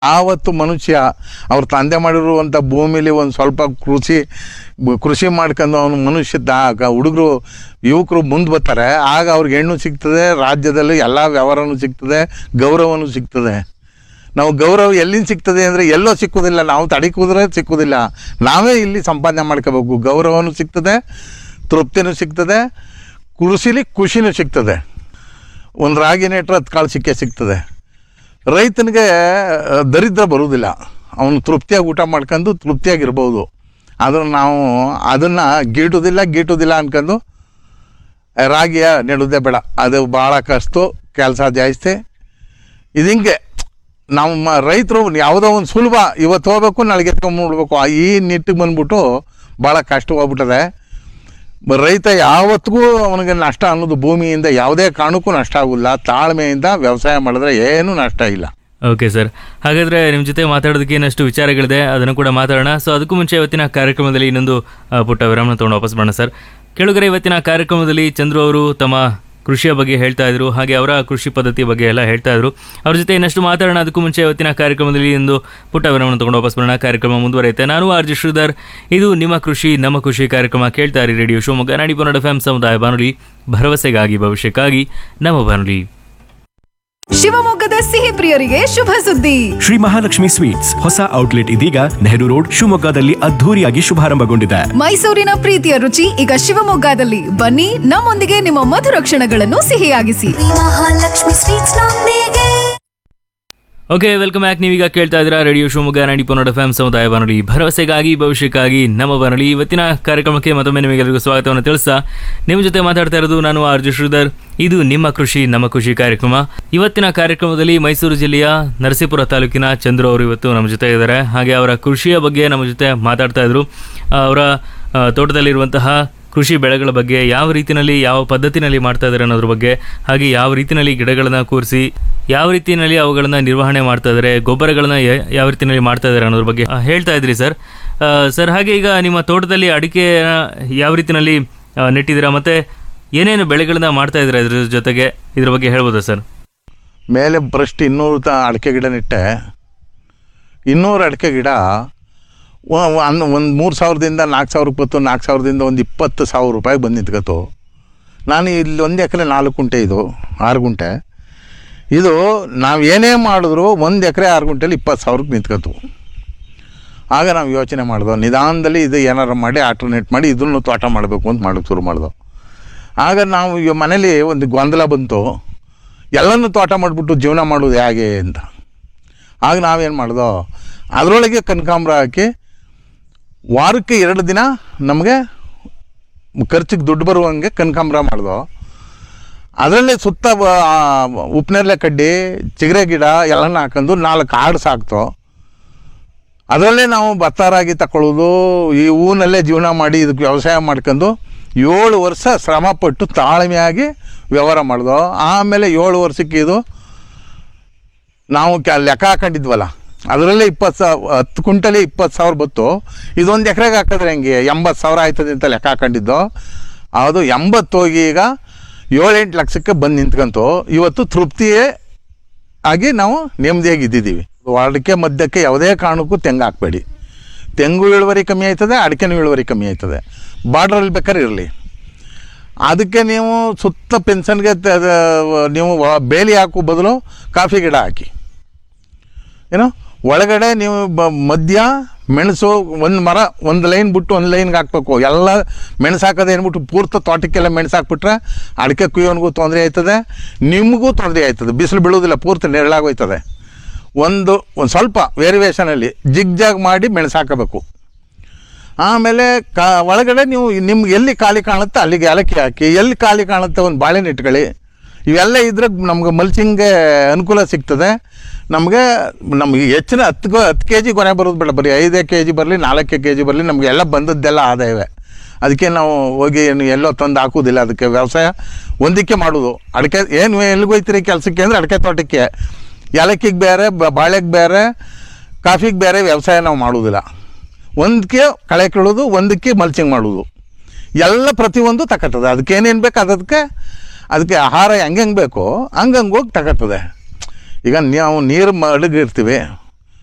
ಆವತ್ತು ಮನುಷ್ಯ ಅವ್ರ ತಂದೆ ಮಾಡಿರುವಂಥ ಭೂಮಿಲಿ ಒಂದು ಸ್ವಲ್ಪ ಕೃಷಿ ಬ- ಕೃಷಿ ಮಾಡ್ಕೊಂಡು ಅವನು ಮನುಷ್ಯ ಹುಡುಗರು ಯುವಕರು ಮುಂದೆ ಬರ್ತಾರೆ ಆಗ ಅವ್ರಿಗೆ ಹೆಣ್ಣು ಸಿಗ್ತದೆ ರಾಜ್ಯದಲ್ಲಿ ಎಲ್ಲ ವ್ಯವಹಾರನೂ ಸಿಗ್ತದೆ ಗೌರವನೂ ಸಿಗ್ತದೆ ನಾವು ಗೌರವ ಎಲ್ಲಿಂದ ಸಿಗ್ತದೆ ಅಂದರೆ ಎಲ್ಲೋ ಸಿಕ್ಕುವುದಿಲ್ಲ ನಾವು ತಡಿಕೂದ್ರೆ ಸಿಕ್ಕುವುದಿಲ್ಲ ನಾವೇ ಇಲ್ಲಿ ಸಂಪಾದನೆ ಮಾಡ್ಕೋಬೇಕು ಗೌರವನೂ ಸಿಗ್ತದೆ ತೃಪ್ತಿನೂ ಸಿಗ್ತದೆ ಕೃಷಿಲಿ ಖುಷಿನೂ ಸಿಗ್ತದೆ ಒಂದು ರಾಗಿ ನೆಟ್ರೆ ಹತ್ತು ಕಾಳು ಸಿಕ್ಕೇ ಸಿಗ್ತದೆ ರೈತನಿಗೆ ಆ, ದರಿದ್ರ ಬರುವುದಿಲ್ಲ ಅವನು ತೃಪ್ತಿಯಾಗಿ ಊಟ ಮಾಡ್ಕೊಂಡು ತೃಪ್ತಿಯಾಗಿರ್ಬೋದು ಆದ್ರೆ ನಾವು ಅದನ್ನು ಗೀಟುವುದಿಲ್ಲ ಗೀಟುವುದಿಲ್ಲ ಅನ್ಕೊಂಡು ಆ, ರಾಗಿಯ ನೆಡೋದೇ ಬೇಡ ಅದು ಭಾಳ ಕಷ್ಟ ಕೆಲಸ ಜಾಸ್ತಿ ಇದು ಹಿಂಗೆ ನಾವು ಮ ರೈತರು ಯಾವುದೋ ಒಂದು ಸುಲಭ ಇವತ್ತು ಹೋಗ್ಬೇಕು ನಾಳೆಗೆ ಎತ್ಕೊಂಡ್ಬಿಡ್ಬೇಕು ಆ ಈ ನಿಟ್ಟಿಗೆ ಬಂದ್ಬಿಟ್ಟು ಭಾಳ ಕಷ್ಟ ಹೋಗ್ಬಿಟ್ಟದೆ ಬ- ರೈತ ಯಾವತ್ತಿಗೂ ಅವನಿಗೆ ನಷ್ಟ ಅನ್ನೋದು ಭೂಮಿಯಿಂದ ಯಾವುದೇ ಕಾರಣಕ್ಕೂ ನಷ್ಟ ಆಗೋಲ್ಲ ತಾಳ್ಮೆಯಿಂದ ವ್ಯವಸಾಯ ಮಾಡಿದ್ರೆ ಏನೂ ನಷ್ಟ ಇಲ್ಲ ಓಕೆ ಸರ್ ಹಾಗಾದ್ರೆ ನಿಮ್ಮ ಜೊತೆ ಮಾತಾಡೋದಕ್ಕೆ ಇನ್ನಷ್ಟು ವಿಚಾರಗಳಿದೆ ಅದನ್ನು ಕೂಡ ಮಾತಾಡೋಣ ಸೊ ಅದಕ್ಕೂ ಮುಂಚೆ ಇವತ್ತಿನ ಕಾರ್ಯಕ್ರಮದಲ್ಲಿ ಇನ್ನೊಂದು ಆ, ಪುಟ್ಟ ವಿರಾಮನ ತೊಗೊಂಡು ವಾಪಸ್ ಬರೋಣ ಸರ್ ಕೆಳಗರೆ ಇವತ್ತಿನ ಕಾರ್ಯಕ್ರಮದಲ್ಲಿ ಚಂದ್ರು ಅವರು ತಮ್ಮ ಕೃಷಿಯ ಬಗ್ಗೆ ಹೇಳ್ತಾ ಇದ್ರು ಹಾಗೆ ಅವರ ಕೃಷಿ ಪದ್ಧತಿ ಬಗ್ಗೆ ಎಲ್ಲ ಹೇಳ್ತಾ ಇದ್ರು ಅವ್ರ ಜೊತೆ ಇನ್ನಷ್ಟು ಮಾತಾಡೋಣ ಅದಕ್ಕೂ ಮುಂಚೆ ಇವತ್ತಿನ ಕಾರ್ಯಕ್ರಮದಲ್ಲಿ ಒಂದು ಪುಟ್ಟ ವಿರಾಮನ ತೊಗೊಂಡು ವಾಪಸ್ ಬರೋಣ ಕಾರ್ಯಕ್ರಮ ಮುಂದುವರೆಯುತ್ತೆ ನಾನು ಆರ್ ಜಿ ಶ್ರೀಧರ್ ಇದು ನಿಮ್ಮ ಕೃಷಿ ನಮ್ಮ ಕೃಷಿ ಕಾರ್ಯಕ್ರಮ ಕೇಳ್ತಾ ಇರಿ ರೇಡಿಯೋ ಶಿವಮೊಗ್ಗ ನಾಡಿ ಪನ್ನಡ ಎಫ್ ಸಮುದಾಯ ಬಾನುಲಿ ಭರವಸೆಗಾಗಿ ಭವಿಷ್ಯಕ್ಕಾಗಿ ನಮ್ಮ ಬಾನುಲಿ ಶಿವಮೊಗ್ಗದ ಸಿಹಿ ಪ್ರಿಯರಿಗೆ ಶುಭ ಸುದ್ದಿ ಶ್ರೀ ಮಹಾಲಕ್ಷ್ಮಿ ಸ್ವೀಟ್ಸ್ ಹೊಸ ಔಟ್ಲೆಟ್ ಇದೀಗ ನೆಹರು ರೋಡ್ ಶಿವಮೊಗ್ಗದಲ್ಲಿ ಅದ್ಧೂರಿಯಾಗಿ ಶುಭಾರಂಭಗೊಂಡಿದೆ ಮೈಸೂರಿನ ಪ್ರೀತಿಯ ರುಚಿ ಈಗ ಶಿವಮೊಗ್ಗದಲ್ಲಿ ಬನ್ನಿ ನಮ್ಮೊಂದಿಗೆ ನಿಮ್ಮ ಮಧುರ ಕ್ಷಣಗಳನ್ನು ಸಿಹಿಯಾಗಿಸಿ ಮಹಾಲಕ್ಷ್ಮಿ ಸ್ವೀಟ್ಸ್ ನೊಂದಿಗೆ ಓಕೆ ವೆಲ್ಕಮ್ ಬ್ಯಾಕ್ ನೀವೀಗ ಕೇಳ್ತಾ ಇದ್ದೀರಾ ರೇಡಿಯೋ ಶಿವಮೊಗ್ಗ ನಾಡಿ ಪನ್ನಡ ಎಫ್ ಸಮುದಾಯ ಬಾನುಲಿ ಭರವಸೆಗಾಗಿ ಭವಿಷ್ಯಕ್ಕಾಗಿ ನಮ್ಮ ಬಾನುಲಿ ಇವತ್ತಿನ ಕಾರ್ಯಕ್ರಮಕ್ಕೆ ಮತ್ತೊಮ್ಮೆ ನಿಮಗೆಲ್ಲರಿಗೂ ಸ್ವಾಗತವನ್ನು ತಿಳಿಸ್ತಾ ನಿಮ್ಮ ಜೊತೆ ಮಾತಾಡ್ತಾ ಇರೋದು ನಾನು ಆರ್ ಜಿ ಶ್ರೀಧರ್ ಇದು ನಿಮ್ಮ ಕೃಷಿ ನಮ್ಮ ಕೃಷಿ ಕಾರ್ಯಕ್ರಮ ಇವತ್ತಿನ ಕಾರ್ಯಕ್ರಮದಲ್ಲಿ ಮೈಸೂರು ಜಿಲ್ಲೆಯ ನರಸೀಪುರ ತಾಲೂಕಿನ ಚಂದ್ರು ಅವರು ಇವತ್ತು ನಮ್ಮ ಜೊತೆ ಇದ್ದಾರೆ ಹಾಗೆ ಅವರ ಕೃಷಿಯ ಬಗ್ಗೆ ನಮ್ಮ ಜೊತೆ ಮಾತಾಡ್ತಾ ಇದ್ರು ಆ, ಅವರ ಆ, ತೋಟದಲ್ಲಿರುವಂತಹ ಕೃಷಿ ಬೆಳೆಗಳ ಬಗ್ಗೆ ಯಾವ ರೀತಿಯಲ್ಲಿ ಯಾವ ಪದ್ಧತಿನಲ್ಲಿ ಮಾಡ್ತಾ ಇದ್ದಾರೆ ಅನ್ನೋದ್ರ ಬಗ್ಗೆ ಹಾಗೆ ಯಾವ ರೀತಿಯಲ್ಲಿ ಗಿಡಗಳನ್ನು ಕೂರಿಸಿ ಯಾವ ರೀತಿಯಲ್ಲಿ ಅವುಗಳನ್ನ ನಿರ್ವಹಣೆ ಮಾಡ್ತಾ ಇದ್ದಾರೆ ಗೊಬ್ಬರಗಳನ್ನ ಯ- ಯಾವ ರೀತಿಯಲ್ಲಿ ಮಾಡ್ತಾ ಇದ್ದಾರೆ ಅನ್ನೋದ್ರ ಬಗ್ಗೆ ಆ, ಹೇಳ್ತಾ ಇದ್ರಿ ಸರ್ ಆ, ಸರ್ ಹಾಗೆ ಈಗ ನಿಮ್ಮ ತೋಟದಲ್ಲಿ ಅಡಿಕೆ ಯಾವ ರೀತಿಯಲ್ಲಿ ಆ, ನೆಟ್ಟಿದ್ದೀರಾ ಮತ್ತೆ ಏನೇನು ಬೆಳೆಗಳನ್ನ ಮಾಡ್ತಾ ಇದ್ದೀರಾ ಇದ್ರ ಜೊತೆಗೆ ಇದ್ರ ಬಗ್ಗೆ ಹೇಳ್ಬೋದಾ ಸರ್ ಮೇಲೆ ಫಸ್ಟ್ ಇನ್ನೂರು ತ ಅಡಿಕೆ ಗಿಡ ನೆಟ್ಟೆ ಇನ್ನೂರು ಅಡಿಕೆ ಗಿಡ ಒಂದು ಒಂದು ಮೂರು ಸಾವಿರದಿಂದ ನಾಲ್ಕು ಸಾವಿರ ಇಪ್ಪತ್ತು ನಾಲ್ಕು ಸಾವಿರದಿಂದ ಒಂದು ಇಪ್ಪತ್ತು ಸಾವಿರ ರೂಪಾಯಿ ಬಂದು ನಿಂತ್ಕೊತು ನಾನು ಇಲ್ಲಿ ಒಂದು ಎಕರೆ ನಾಲ್ಕು ಗುಂಟೆ ಇದು ಆರು ಗುಂಟೆ ಇದು ನಾವು ಏನೇ ಮಾಡಿದ್ರು ಒಂದು ಎಕರೆ ಆರು ಗುಂಟೆಲಿ ಇಪ್ಪತ್ತು ಸಾವಿರಕ್ಕೆ ನಿಂತ್ಕೊತು ಆಗ ನಾವು ಯೋಚನೆ ಮಾಡಿದ್ವು ನಿಧಾನದಲ್ಲಿ ಇದು ಏನಾರು ಮಾಡಿ ಆಲ್ಟರ್ನೇಟ್ ಮಾಡಿ ಇದನ್ನು ತೋಟ ಮಾಡಬೇಕು ಅಂತ ಮಾಡೋಕ್ಕೆ ಶುರು ಮಾಡಿದ್ವು ಆಗ ನಾವು ಈಗ ಮನೇಲಿ ಒಂದು ಗೊಂದಲ ಬಂತು ಎಲ್ಲನೂ ತೋಟ ಮಾಡಿಬಿಟ್ಟು ಜೀವನ ಮಾಡೋದು ಹೇಗೆ ಅಂತ ಆಗ ನಾವೇನು ಮಾಡ್ದೋ ಅದರೊಳಗೆ ಕನಕಾಂಬರ ಹಾಕಿ ವಾರಕ್ಕೆ ಎರಡು ದಿನ ನಮಗೆ ಖರ್ಚಿಗೆ ದುಡ್ಡು ಬರುವಂಗೆ ಕನಕಾಂಬರ ಮಾಡ್ದೋ ಅದರಲ್ಲೇ ಸುತ್ತ ಉಪ್ಪಿನೆರಳೆ ಕಡ್ಡಿ ಚಿಗರೆ ಗಿಡ ಎಲ್ಲನ ಹಾಕೊಂಡು ನಾಲ್ಕು ಆಡು ಸಾಕ್ತೋ ಅದರಲ್ಲೇ ನಾವು ಭತ್ತ ರಾಗಿ ತಗೊಳ್ಳೋದು ಈ ಹೂನಲ್ಲೇ ಜೀವನ ಮಾಡಿ ಇದಕ್ಕೆ ವ್ಯವಸಾಯ ಮಾಡ್ಕೊಂಡು ಏಳು ವರ್ಷ ಶ್ರಮಪಟ್ಟು ತಾಳ್ಮೆಯಾಗಿ ವ್ಯವಹಾರ ಮಾಡಿದೋ ಆಮೇಲೆ ಏಳು ವರ್ಷಕ್ಕೆ ಇದು ನಾವು ಕ ಲೆಕ್ಕ ಹಾಕೊಂಡಿದ್ವಲ್ಲ ಅದರಲ್ಲೇ ಇಪ್ಪತ್ತು ಸಾವಿರ ಹತ್ತು ಕುಂಟಲಿ ಇಪ್ಪತ್ತು ಸಾವಿರ ಬತ್ತು ಇದೊಂದು ಎಕರೆಗೆ ಹಾಕಿದ್ರೆ ಹೆಂಗೆ ಎಂಬತ್ತು ಸಾವಿರ ಆಯ್ತದೆ ಅಂತ ಲೆಕ್ಕ ಹಾಕೊಂಡಿದ್ದು ಅದು ಎಂಬತ್ತು ಹೋಗಿ ಈಗ ಏಳೆಂಟು ಲಕ್ಷಕ್ಕೆ ಬಂದು ನಿಂತ್ಕೊಂತು ಇವತ್ತು ತೃಪ್ತಿಯೇ ಆಗಿ ನಾವು ನೆಮ್ಮದಿಯಾಗಿ ಇದ್ದಿದ್ದೀವಿ ಅಡಿಕೆ ಮಧ್ಯಕ್ಕೆ ಯಾವುದೇ ಕಾರಣಕ್ಕೂ ತೆಂಗು ಹಾಕಬೇಡಿ ತೆಂಗು ಇಳುವರಿ ಕಮ್ಮಿ ಆಯ್ತದೆ ಅಡಿಕೆನೂ ಇಳುವರಿ ಕಮ್ಮಿ ಆಯ್ತದೆ ಬಾರ್ಡ್ರಲ್ಲಿ ಬೇಕಾದ್ರೆ ಇರಲಿ ಅದಕ್ಕೆ ನೀವು ಸುತ್ತ ಪೆನ್ಷನ್ಗೆ ತ- ದ- ನೀವು ವ- ಬೇಲಿ ಹಾಕೋ ಬದಲು ಕಾಫಿ ಗಿಡ ಹಾಕಿ ಏನು ಒಳಗಡೆ ನೀವು ಬ ಮಧ್ಯ ಮೆಣಸು ಒಂದು ಮರ ಒಂದು ಲೈನ್ ಬಿಟ್ಟು ಒಂದು ಲೈನ್ಗೆ ಹಾಕ್ಬೇಕು ಎಲ್ಲ ಮೆಣಸು ಹಾಕೋದು ಏನ್ಬಿಟ್ಟು ಪೂರ್ತಿ ತೋಟಕ್ಕೆಲ್ಲ ಮೆಣಸು ಹಾಕ್ಬಿಟ್ರೆ ಅಡಿಕೆ ಕುಯ್ಯೋನಿಗೂ ತೊಂದರೆ ಆಯ್ತದೆ ನಿಮಗೂ ತೊಂದರೆ ಆಯ್ತದೆ ಬಿಸಿಲು ಬೀಳೋದಿಲ್ಲ ಪೂರ್ತಿ ನೆರಳಾಗೋಯ್ತದೆ ಒಂದು ಒಂದು ಸ್ವಲ್ಪ ವೇರಿಯೇಷನಲ್ಲಿ ಜಿಗ್ ಜಾಗ್ ಮಾಡಿ ಮೆಣಸು ಹಾಕಬೇಕು ಆಮೇಲೆ ಕಾ ಒಳಗಡೆ ನೀವು ನಿಮ್ಗೆ ಎಲ್ಲಿ ಖಾಲಿ ಕಾಣುತ್ತೆ ಅಲ್ಲಿಗೆ ಏಲಕ್ಕಿ ಹಾಕಿ ಎಲ್ಲಿ ಖಾಲಿ ಕಾಣುತ್ತೆ ಒಂದು ಬಾಳೆಹಣ್ಣು ಇಟ್ಕೊಳ್ಳಿ ಇವೆಲ್ಲ ಇದ್ರೆ ನಮ್ಗೆ ಮಲ್ಚಿಂಗ್ಗೆ ಅನುಕೂಲ ಸಿಗ್ತದೆ ನಮಗೆ ನಮಗೆ ಹೆಚ್ಚಿನ ಹತ್ತು ಗೊ- ಹತ್ತು ಕೆ ಜಿ ಕೊನೆ ಬರೋದು ಬೇಡ ಬರೀ ಐದೇ ಕೆ ಜಿ ಬರಲಿ ನಾಲ್ಕೇ ಕೆ ಜಿ ಬರಲಿ ನಮಗೆ ಎಲ್ಲ ಬಂದದ್ದೆಲ್ಲ ಆದಾಯವೇ ಅದಕ್ಕೆ ನಾವು ಹೋಗಿ ಏನು ಎಲ್ಲೋ ತಂದು ಹಾಕೋದಿಲ್ಲ ಅದಕ್ಕೆ ವ್ಯವಸಾಯ ಒಂದಕ್ಕೆ ಮಾಡೋದು ಅಡಿಕೆ ಏನು ಎಲ್ಲಿಗೆ ಹೋಯ್ತೀರಿ ಕೆಲಸಕ್ಕೆ ಅಂದರೆ ಅಡಿಕೆ ತೋಟಕ್ಕೆ ಏಲಕ್ಕಿಗೆ ಬೇರೆ ಬ- ಬಾಳೆಗೆ ಬೇರೆ ಕಾಫಿಗೆ ಬೇರೆ ವ್ಯವಸಾಯ ನಾವು ಮಾಡೋದಿಲ್ಲ ಒಂದಕ್ಕೆ ಕಳೆ ಕೀಳೋದು ಒಂದಕ್ಕೆ ಮಲ್ಚಿಂಗ್ ಮಾಡೋದು ಎಲ್ಲ ಪ್ರತಿಯೊಂದು ತಕತ್ತದೆ ಅದಕ್ಕೆ ಏನೇನು ಬೇಕು ಅದಕ್ಕೆ ಅದಕ್ಕೆ ಆಹಾರ ಹೆಂಗೆ ಹೆಂಗೆ ಬೇಕೋ ಹಂಗಂಗೆ ಹೋಗಿ ತಕತ್ತದೆ ಈಗ ನಾವು ನೀರು ಮಡಗಿರ್ತೀವಿ